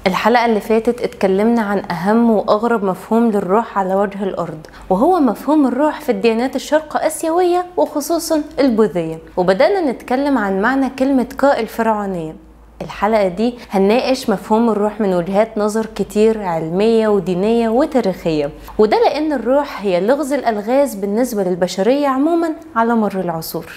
الحلقة اللي فاتت اتكلمنا عن أهم وأغرب مفهوم للروح على وجه الأرض وهو مفهوم الروح في الديانات الشرق آسيوية وخصوصا البوذية وبدأنا نتكلم عن معنى كلمة كاء الفرعونية الحلقة دي هنناقش مفهوم الروح من وجهات نظر كتير علمية ودينية وتاريخية وده لأن الروح هي لغز الألغاز بالنسبة للبشرية عموما على مر العصور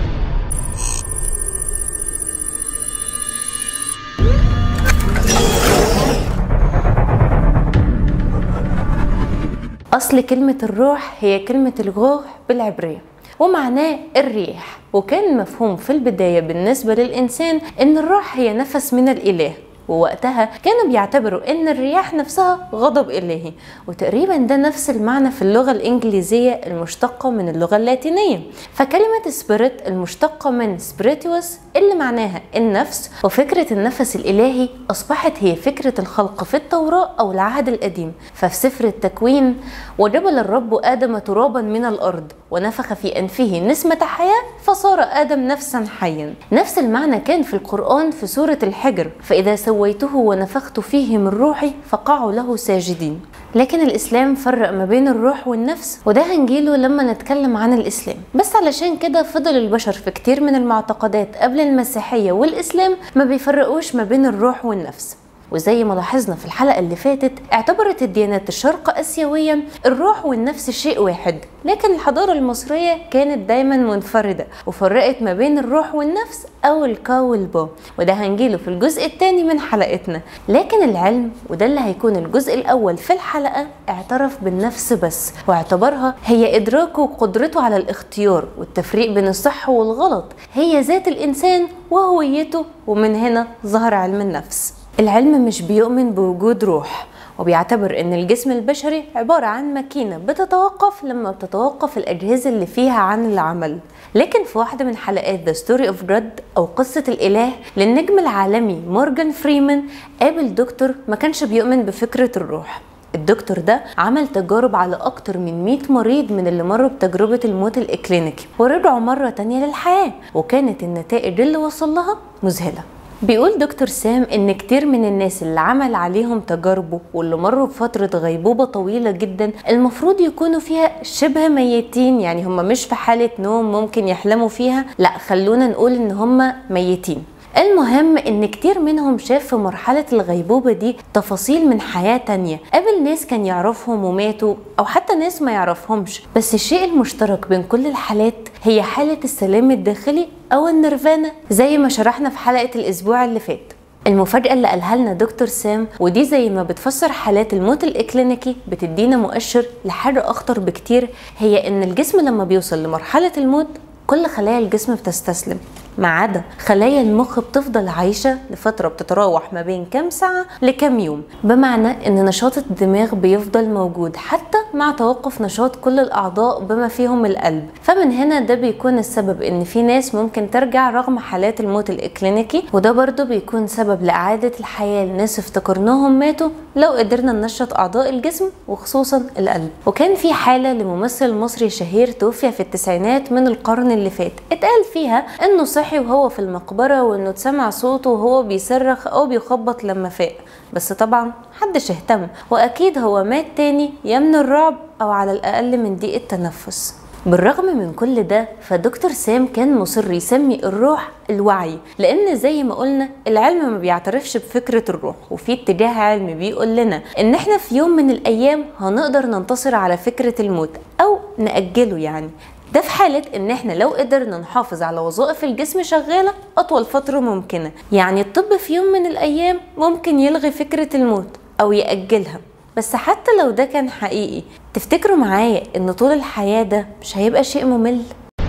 أصل كلمة الروح هي كلمة الغوغ بالعبرية ومعناه الريح وكان مفهوم في البداية بالنسبة للإنسان إن الروح هي نفس من الإله ووقتها كانوا بيعتبروا ان الرياح نفسها غضب الهي وتقريبا ده نفس المعنى في اللغه الانجليزيه المشتقه من اللغه اللاتينيه فكلمه سبيريت المشتقه من سبريتوس اللي معناها النفس وفكره النفس الالهي اصبحت هي فكره الخلق في التوراه او العهد القديم ففي سفر التكوين وجبل الرب ادم ترابا من الارض ونفخ في انفه نسمه حياه فصار ادم نفسا حيا نفس المعنى كان في القران في سوره الحجر فاذا سويته ونفخت فيه من روحي فقعوا له ساجدين لكن الإسلام فرق ما بين الروح والنفس وده هنجيله لما نتكلم عن الإسلام بس علشان كده فضل البشر في كتير من المعتقدات قبل المسيحية والإسلام ما بيفرقوش ما بين الروح والنفس وزي ما لاحظنا في الحلقة اللي فاتت اعتبرت الديانات الشرق آسيوية الروح والنفس شيء واحد لكن الحضارة المصرية كانت دايما منفردة وفرقت ما بين الروح والنفس أو الكا والبا وده هنجيله في الجزء الثاني من حلقتنا لكن العلم وده اللي هيكون الجزء الأول في الحلقة اعترف بالنفس بس واعتبرها هي إدراكه وقدرته على الاختيار والتفريق بين الصح والغلط هي ذات الإنسان وهويته ومن هنا ظهر علم النفس العلم مش بيؤمن بوجود روح وبيعتبر ان الجسم البشري عبارة عن ماكينة بتتوقف لما بتتوقف الأجهزة اللي فيها عن العمل لكن في واحدة من حلقات The Story of God أو قصة الإله للنجم العالمي مورجان فريمان قابل دكتور ما كانش بيؤمن بفكرة الروح الدكتور ده عمل تجارب على أكتر من 100 مريض من اللي مروا بتجربة الموت الإكلينيكي ورجعوا مرة تانية للحياة وكانت النتائج اللي وصل لها مذهلة بيقول دكتور سام ان كتير من الناس اللي عمل عليهم تجاربه واللي مروا بفترة غيبوبة طويلة جدا المفروض يكونوا فيها شبه ميتين يعني هم مش في حالة نوم ممكن يحلموا فيها لا خلونا نقول ان هم ميتين المهم ان كتير منهم شاف في مرحلة الغيبوبة دي تفاصيل من حياة تانية قابل ناس كان يعرفهم وماتوا او حتى ناس ما يعرفهمش بس الشيء المشترك بين كل الحالات هي حالة السلام الداخلي او النيرفانا زي ما شرحنا في حلقة الاسبوع اللي فات المفاجأة اللي قالها لنا دكتور سام ودي زي ما بتفسر حالات الموت الإكلينيكي بتدينا مؤشر لحاجة أخطر بكتير هي إن الجسم لما بيوصل لمرحلة الموت كل خلايا الجسم بتستسلم ما عدا خلايا المخ بتفضل عايشة لفترة بتتراوح ما بين كام ساعة لكام يوم بمعنى ان نشاط الدماغ بيفضل موجود حتى مع توقف نشاط كل الاعضاء بما فيهم القلب فمن هنا ده بيكون السبب ان في ناس ممكن ترجع رغم حالات الموت الاكلينيكي وده برضه بيكون سبب لاعادة الحياة لناس افتكرناهم ماتوا لو قدرنا ننشط اعضاء الجسم وخصوصا القلب وكان في حالة لممثل مصري شهير توفي في التسعينات من القرن اللي فات اتقال فيها انه صحي صحي وهو في المقبرة وانه اتسمع صوته وهو بيصرخ او بيخبط لما فاق بس طبعا محدش اهتم واكيد هو مات تاني يا من الرعب او على الاقل من ضيق التنفس بالرغم من كل ده فدكتور سام كان مصر يسمي الروح الوعي لان زي ما قلنا العلم ما بيعترفش بفكره الروح وفي اتجاه علمي بيقول لنا ان احنا في يوم من الايام هنقدر ننتصر على فكره الموت او ناجله يعني ده في حالة ان احنا لو قدرنا نحافظ على وظائف الجسم شغالة اطول فترة ممكنة يعني الطب في يوم من الايام ممكن يلغي فكرة الموت او يأجلها بس حتى لو ده كان حقيقي تفتكروا معايا ان طول الحياة ده مش هيبقى شيء ممل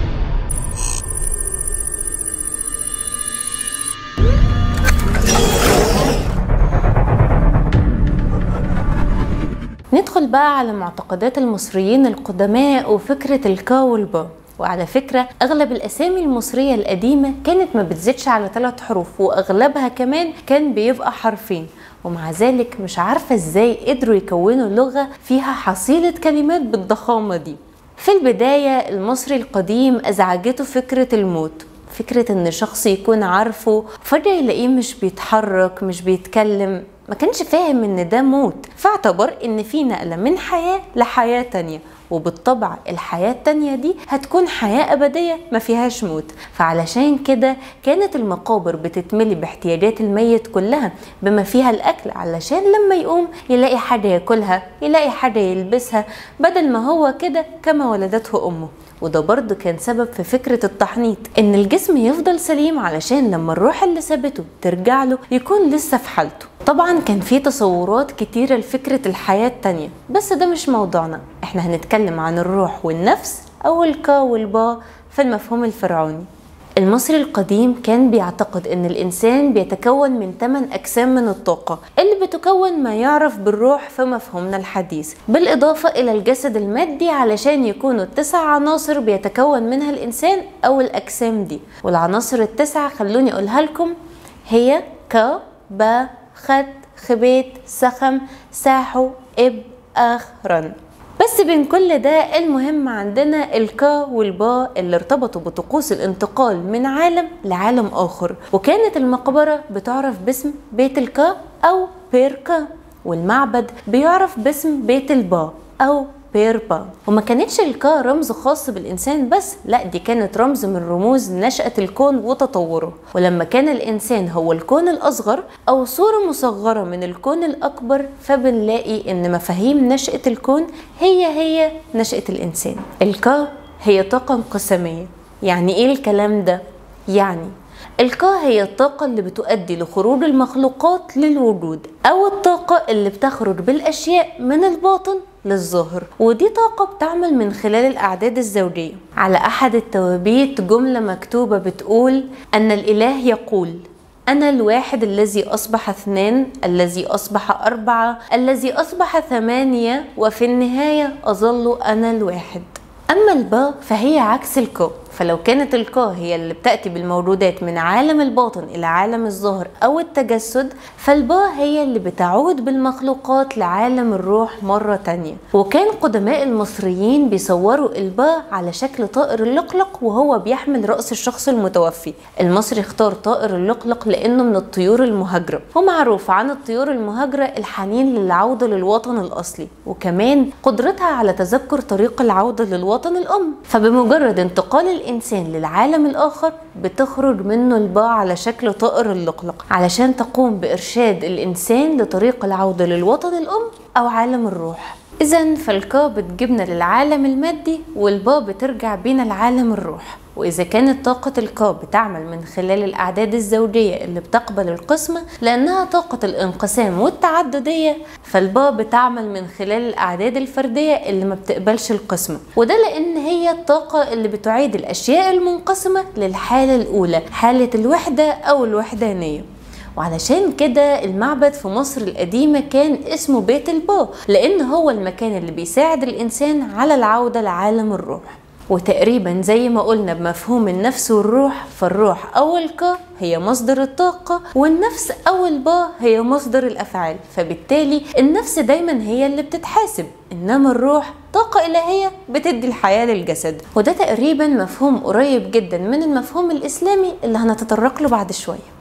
ندخل بقى على معتقدات المصريين القدماء وفكرة الكا والبا وعلى فكرة أغلب الأسامي المصرية القديمة كانت ما بتزيدش على ثلاث حروف وأغلبها كمان كان بيبقى حرفين ومع ذلك مش عارفة ازاي قدروا يكونوا لغة فيها حصيلة كلمات بالضخامة دي في البداية المصري القديم أزعجته فكرة الموت فكرة ان شخص يكون عارفه فجأة يلاقيه مش بيتحرك مش بيتكلم ما كانش فاهم ان ده موت فاعتبر ان في نقلة من حياة لحياة تانية وبالطبع الحياة التانية دي هتكون حياة أبدية ما فيهاش موت فعلشان كده كانت المقابر بتتملي باحتياجات الميت كلها بما فيها الأكل علشان لما يقوم يلاقي حاجة ياكلها يلاقي حاجة يلبسها بدل ما هو كده كما ولدته أمه وده برضه كان سبب في فكرة التحنيط إن الجسم يفضل سليم علشان لما الروح اللي سابته ترجع له يكون لسه في حالته طبعا كان في تصورات كتيرة لفكرة الحياة التانية بس ده مش موضوعنا احنا هنتكلم عن الروح والنفس أو الكا والبا في المفهوم الفرعوني المصري القديم كان بيعتقد ان الانسان بيتكون من 8 اجسام من الطاقه اللي بتكون ما يعرف بالروح في مفهومنا الحديث بالاضافه الى الجسد المادي علشان يكونوا التسع عناصر بيتكون منها الانسان او الاجسام دي والعناصر التسعه خلوني اقولها لكم هي ك با خد خبيت سخم ساحو اب اخ رن بس بين كل ده المهم عندنا الكا والبا اللي ارتبطوا بطقوس الانتقال من عالم لعالم آخر وكانت المقبرة بتعرف باسم بيت الكا أو بيركا والمعبد بيعرف باسم بيت البا أو بيربا وما كانتش الكا رمز خاص بالإنسان بس لا دي كانت رمز من رموز نشأة الكون وتطوره ولما كان الإنسان هو الكون الأصغر أو صورة مصغرة من الكون الأكبر فبنلاقي إن مفاهيم نشأة الكون هي هي نشأة الإنسان الكا هي طاقة انقسامية يعني إيه الكلام ده؟ يعني الكا هي الطاقة اللي بتؤدي لخروج المخلوقات للوجود أو الطاقة اللي بتخرج بالأشياء من الباطن للظاهر ودي طاقة بتعمل من خلال الأعداد الزوجية على أحد التوابيت جملة مكتوبة بتقول أن الإله يقول أنا الواحد الذي أصبح اثنان الذي أصبح أربعة الذي أصبح ثمانية وفي النهاية أظل أنا الواحد أما البا فهي عكس الكا فلو كانت الكا هي اللي بتأتي بالموجودات من عالم الباطن إلى عالم الظاهر أو التجسد فالبا هي اللي بتعود بالمخلوقات لعالم الروح مرة تانية وكان قدماء المصريين بيصوروا البا على شكل طائر اللقلق وهو بيحمل رأس الشخص المتوفي المصري اختار طائر اللقلق لأنه من الطيور المهاجرة ومعروف عن الطيور المهاجرة الحنين للعودة للوطن الأصلي وكمان قدرتها على تذكر طريق العودة للوطن الأم فبمجرد انتقال الإنسان للعالم الآخر بتخرج منه الباء على شكل طائر اللقلق علشان تقوم بإرشاد الإنسان لطريق العودة للوطن الأم أو عالم الروح إذا فالكا بتجيبنا للعالم المادي والباء بترجع بينا لعالم الروح وإذا كانت طاقة الكا بتعمل من خلال الأعداد الزوجية اللي بتقبل القسمة لأنها طاقة الانقسام والتعددية فالبا بتعمل من خلال الأعداد الفردية اللي ما بتقبلش القسمة وده لأن هي الطاقة اللي بتعيد الأشياء المنقسمة للحالة الأولى حالة الوحدة أو الوحدانية وعلشان كده المعبد في مصر القديمة كان اسمه بيت البا لأن هو المكان اللي بيساعد الإنسان على العودة لعالم الروح وتقريبا زي ما قلنا بمفهوم النفس والروح فالروح أو الكا هي مصدر الطاقة والنفس أو البا هي مصدر الأفعال فبالتالي النفس دايما هي اللي بتتحاسب إنما الروح طاقة إلهية بتدي الحياة للجسد وده تقريبا مفهوم قريب جدا من المفهوم الإسلامي اللي هنتطرق له بعد شوية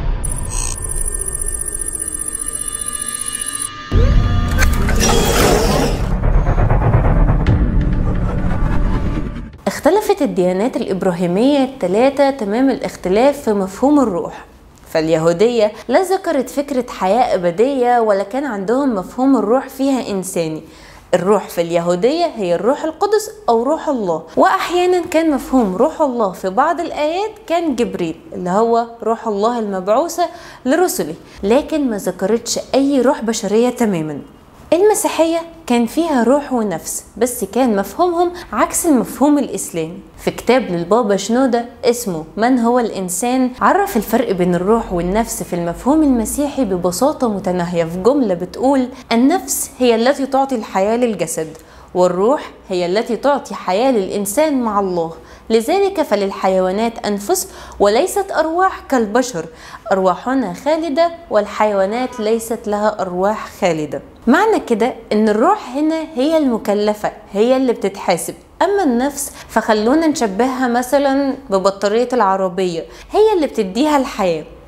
اختلفت الديانات الإبراهيمية الثلاثة تمام الاختلاف في مفهوم الروح فاليهودية لا ذكرت فكرة حياة أبدية ولا كان عندهم مفهوم الروح فيها إنساني الروح في اليهودية هي الروح القدس أو روح الله وأحيانا كان مفهوم روح الله في بعض الآيات كان جبريل اللي هو روح الله المبعوثة لرسله لكن ما ذكرتش أي روح بشرية تماما المسيحية كان فيها روح ونفس بس كان مفهومهم عكس المفهوم الإسلامي في كتاب للبابا شنودة اسمه من هو الإنسان عرف الفرق بين الروح والنفس في المفهوم المسيحي ببساطة متناهية في جملة بتقول النفس هي التي تعطي الحياة للجسد والروح هي التي تعطي حياة للإنسان مع الله لذلك فللحيوانات أنفس وليست أرواح كالبشر أرواحنا خالدة والحيوانات ليست لها أرواح خالدة معنى كده إن الروح هنا هي المكلفة هي اللي بتتحاسب أما النفس فخلونا نشبهها مثلا ببطارية العربية هي اللي بتديها الحياة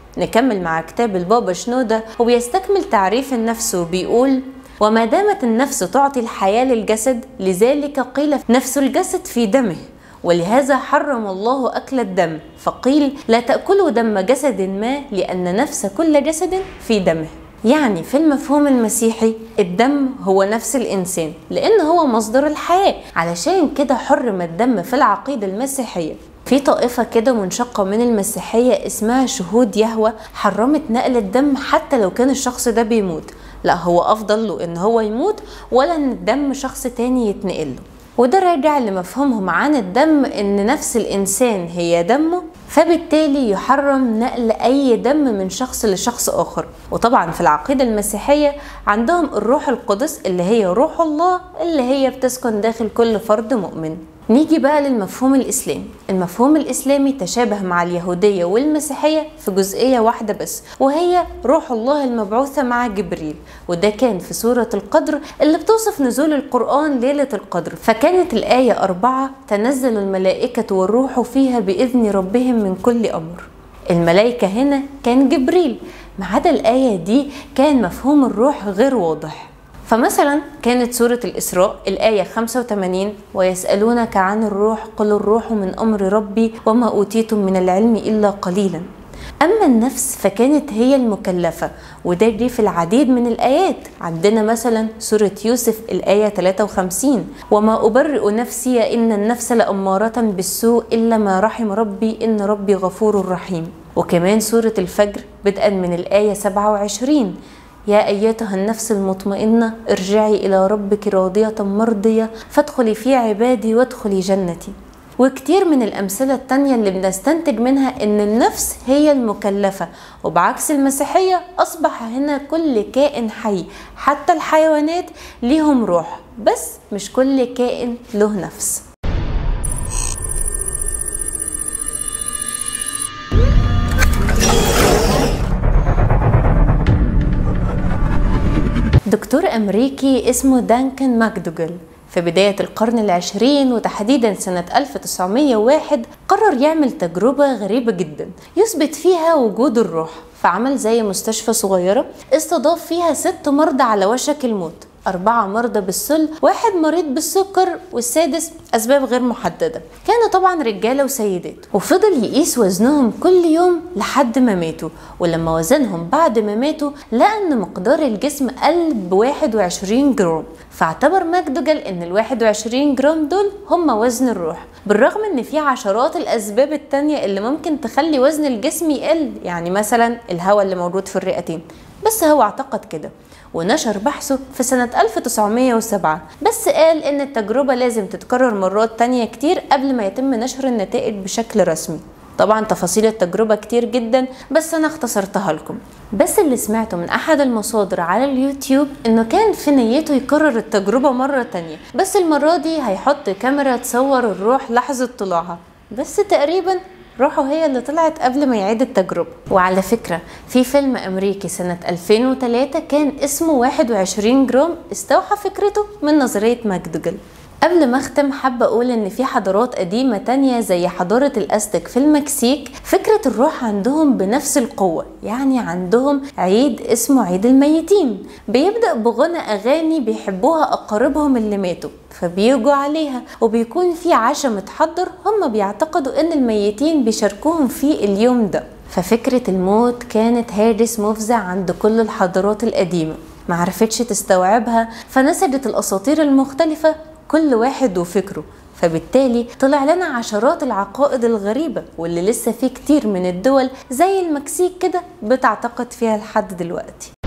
نكمل مع كتاب البابا شنودة وبيستكمل تعريف النفس وبيقول وما دامت النفس تعطي الحياة للجسد لذلك قيل نفس الجسد في دمه ولهذا حرم الله أكل الدم فقيل لا تأكلوا دم جسد ما لأن نفس كل جسد في دمه يعني في المفهوم المسيحي الدم هو نفس الإنسان لأن هو مصدر الحياة علشان كده حرم الدم في العقيدة المسيحية في طائفة كده منشقة من المسيحية اسمها شهود يهوى حرمت نقل الدم حتى لو كان الشخص ده بيموت لا هو أفضل له إن هو يموت ولا إن الدم شخص تاني يتنقل له وده راجع لمفهومهم عن الدم ان نفس الانسان هي دمه فبالتالي يحرم نقل اي دم من شخص لشخص اخر وطبعا في العقيده المسيحيه عندهم الروح القدس اللي هي روح الله اللي هي بتسكن داخل كل فرد مؤمن نيجي بقى للمفهوم الإسلامي المفهوم الإسلامي تشابه مع اليهودية والمسيحية في جزئية واحدة بس وهي روح الله المبعوثة مع جبريل وده كان في سورة القدر اللي بتوصف نزول القرآن ليلة القدر فكانت الآية أربعة تنزل الملائكة والروح فيها بإذن ربهم من كل أمر الملائكة هنا كان جبريل ما عدا الآية دي كان مفهوم الروح غير واضح فمثلا كانت سورة الإسراء الآية 85 ويسألونك عن الروح قل الروح من أمر ربي وما أوتيتم من العلم إلا قليلا أما النفس فكانت هي المكلفة وده جه في العديد من الآيات عندنا مثلا سورة يوسف الآية 53 وما أبرئ نفسي إن النفس لأمارة بالسوء إلا ما رحم ربي إن ربي غفور رحيم وكمان سورة الفجر بدءا من الآية 27 يا أيتها النفس المطمئنة ارجعي إلى ربك راضية مرضية فادخلي في عبادي وادخلي جنتي وكتير من الأمثلة التانية اللي بنستنتج منها إن النفس هي المكلفة وبعكس المسيحية أصبح هنا كل كائن حي حتى الحيوانات ليهم روح بس مش كل كائن له نفس دكتور أمريكي اسمه دانكن ماكدوجل في بداية القرن العشرين وتحديدا سنة 1901 قرر يعمل تجربة غريبة جدا يثبت فيها وجود الروح فعمل زي مستشفى صغيرة استضاف فيها ست مرضى على وشك الموت أربعة مرضى بالسل واحد مريض بالسكر والسادس أسباب غير محددة كانوا طبعا رجالة وسيدات وفضل يقيس وزنهم كل يوم لحد ما ماتوا ولما وزنهم بعد ما ماتوا لقى أن مقدار الجسم قل ب 21 جرام فاعتبر ماكدوجل ان ال 21 جرام دول هم وزن الروح بالرغم ان في عشرات الاسباب التانية اللي ممكن تخلي وزن الجسم يقل يعني مثلا الهواء اللي موجود في الرئتين بس هو اعتقد كده ونشر بحثه في سنة 1907 بس قال إن التجربة لازم تتكرر مرات تانية كتير قبل ما يتم نشر النتائج بشكل رسمي طبعا تفاصيل التجربة كتير جدا بس أنا اختصرتها لكم بس اللي سمعته من أحد المصادر على اليوتيوب إنه كان في نيته يكرر التجربة مرة تانية بس المرة دي هيحط كاميرا تصور الروح لحظة طلوعها بس تقريبا روحه هي اللي طلعت قبل ما يعيد التجربة وعلى فكرة في فيلم أمريكي سنة 2003 كان اسمه 21 جرام استوحى فكرته من نظرية ماكدوجل قبل ما اختم حابة اقول ان في حضارات قديمة تانية زي حضارة الازتك في المكسيك فكرة الروح عندهم بنفس القوة يعني عندهم عيد اسمه عيد الميتين بيبدأ بغنى اغاني بيحبوها اقاربهم اللي ماتوا فبيجوا عليها وبيكون في عشاء متحضر هم بيعتقدوا ان الميتين بيشاركوهم فيه اليوم ده ففكرة الموت كانت هاجس مفزع عند كل الحضارات القديمة معرفتش تستوعبها فنسجت الأساطير المختلفة كل واحد وفكره فبالتالي طلع لنا عشرات العقائد الغريبة واللي لسه في كتير من الدول زي المكسيك كده بتعتقد فيها لحد دلوقتي